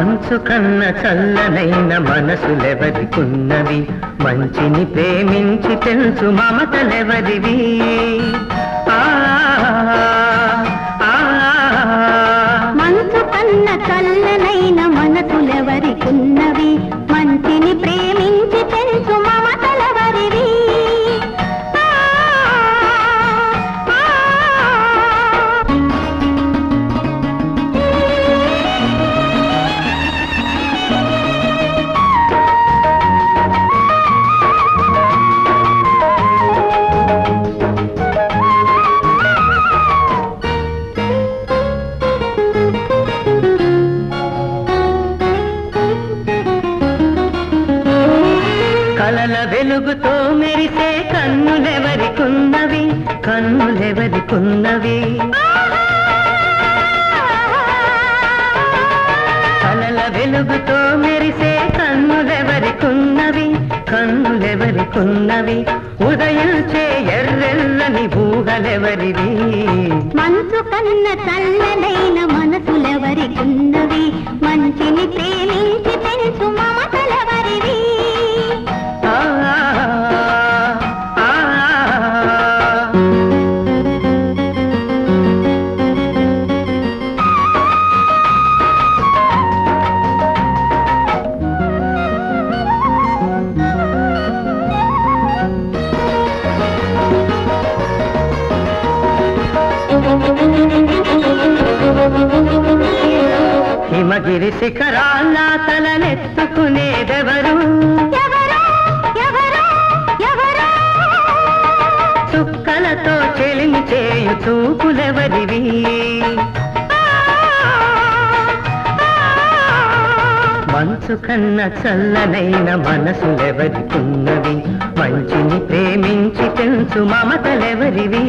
మంచు కన్న చల్లనైన మనసులెవరికున్నవి మంచిని ప్రేమించి తెలుసు మమతలెవరివి ఆ, ఆ, మంచు కన్న చల్లనైన మనసులెవరికున్నవి మంచిని ప్రేమించి తెలుసు మమతలవరివి ఆ, ఆ, కలల వెలుగుతో మెరిసే కన్నులెవరికున్నవి కన్నులెవరికున్నవి కలల వెలుగుతో మెరిసే కన్నులెవరికున్నవి కన్నులెవరికున్నవి ఉదయించే ఎర్రెల్లని ఊహలెవరివి మంచు కన్న చల్లనైన మనసులెవరికున్నవి మంచిని ప్రేమించి తెలుసు మమతలవరివి ఆ, ఆ, ఆ. హిమగిరి శిఖరాల తలనెత్తుకునేదెవరు ఎవరో ఎవరో ఎవరో చుక్కలతో చెలిమి చేయు చూపులెవరివి మంచు కన్న చల్లనైన మనసులెవరికున్నవి మంచిని ప్రేమించి తెలుసు మమతలెవరివి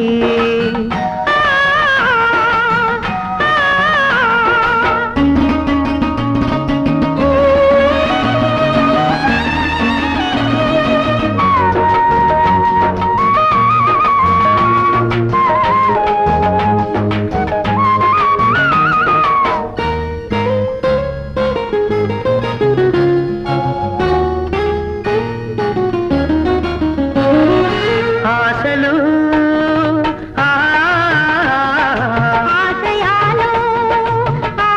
ఆశలు ఆ, ఆశయాలు ఆ,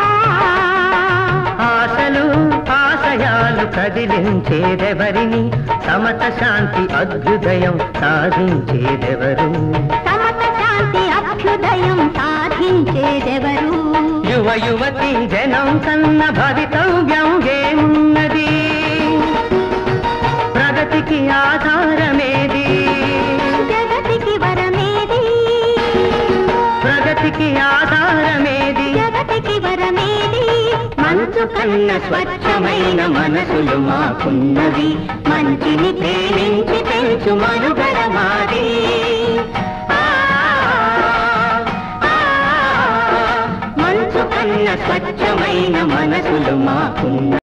ఆశలు ఆశయాలు కదిలించేదెవరిని సమత శాంతి అభ్యుదయం సాధించేదెవరు సమత శాంతి అభ్యుదయం సాధించేదెవరు యువ యువతి జనం కన్న భవితవ్యం ఏమున్నది ప్రగతికి ఆధారమేది జగతికి వరమేది ప్రగతికి ఆధారమేది జగతికి వరమేది మంచు కన్న స్వచ్ఛమైన మనసులు మాకున్నవి మంచిని ప్రేమించి తెలుసు మనుగడ మాది ఆ, ఆ, మంచు కన్న స్వచ్ఛమైన మనసులు మాకున్న